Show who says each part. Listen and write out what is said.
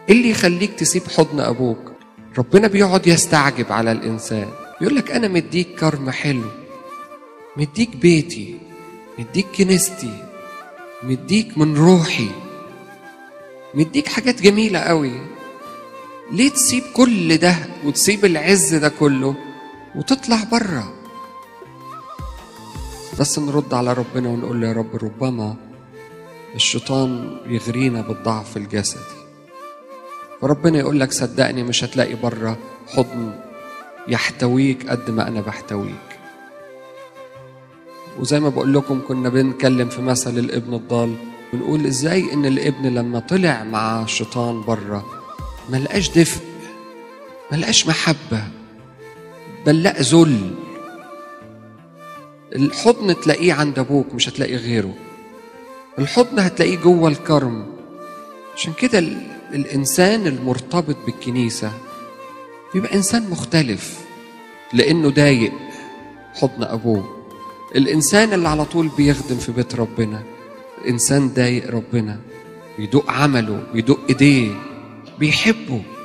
Speaker 1: ايه اللي يخليك تسيب حضن ابوك ربنا بيقعد يستعجب على الانسان يقول لك انا مديك كرم حلو مديك بيتي مديك كنيستي مديك من روحي مديك حاجات جميلة قوي ليه تسيب كل ده وتسيب العز ده كله وتطلع بره بس نرد على ربنا ونقول له يا رب ربما الشيطان يغرينا بالضعف الجسدي فربنا يقول لك صدقني مش هتلاقي بره حضن يحتويك قد ما انا بحتويك وزي ما بقول لكم كنا بنتكلم في مثل الابن الضال بنقول ازاي ان الابن لما طلع مع الشيطان بره ما لقاش دفء ما لقاش محبة بل لقى ذل الحضن تلاقيه عند ابوك مش هتلاقي غيره الحضن هتلاقيه جوه الكرم عشان كده ال- الانسان المرتبط بالكنيسه بيبقى انسان مختلف لانه ضايق حضن ابوه الانسان اللي على طول بيخدم في بيت ربنا انسان ضايق ربنا بيدق عمله بيدق ايديه بيحبه